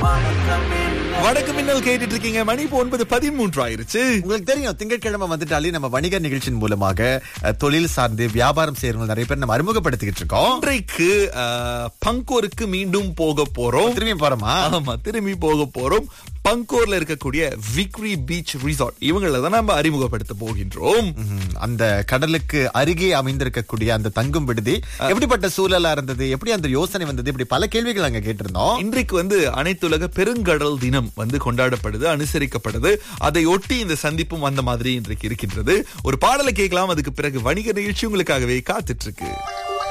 வடக்கு மின்னல் கேட்டுட்டு இருக்கீங்க மணி இப்போ ஒன்பது பதிமூன்று ஆயிருச்சு உங்களுக்கு தெரியும் திங்கட்கிழமை வந்துட்டாலே நம்ம வணிக நிகழ்ச்சியின் மூலமாக அஹ், தொழில் சார்ந்து வியாபாரம் செய்யறவங்க நிறைய பேர் நம்ம அறிமுகப்படுத்திக்கிட்டு இருக்கோம் இன்றைக்கு அஹ், பங்கோருக்கு மீண்டும் போக போறோம் திரும்பி போறோமா ஆமா திரும்பி போக போறோம் பங்கோர்ல இருக்கக்கூடிய விக்ரி பீச் ரிசார்ட் இவங்கள தான் நம்ம அறிமுகப்படுத்த போகின்றோம் ம்ஹும். அந்த கடலுக்கு அருகே அமைந்திருக்கக்கூடிய அந்த தங்கும் விடுதி எப்படிப்பட்ட சூழலா இருந்தது எப்படி அந்த யோசனை வந்தது இப்படி பல கேள்விகள் அங்க கேட்டிருந்தோம் இன்றைக்கு வந்து அனைத்துலக பெருங்கடல் தினம் வந்து கொண்டாடப்படுது அனுசரிக்கப்படுது அதை ஒட்டி இந்த சந்திப்பும் அந்த மாதிரி இன்றைக்கு இருக்கின்றது ஒரு பாடலை கேட்கலாம் அதுக்கு பிறகு வணிக நிகழ்ச்சி உங்களுக்காகவே காத்துட்டு இருக்கு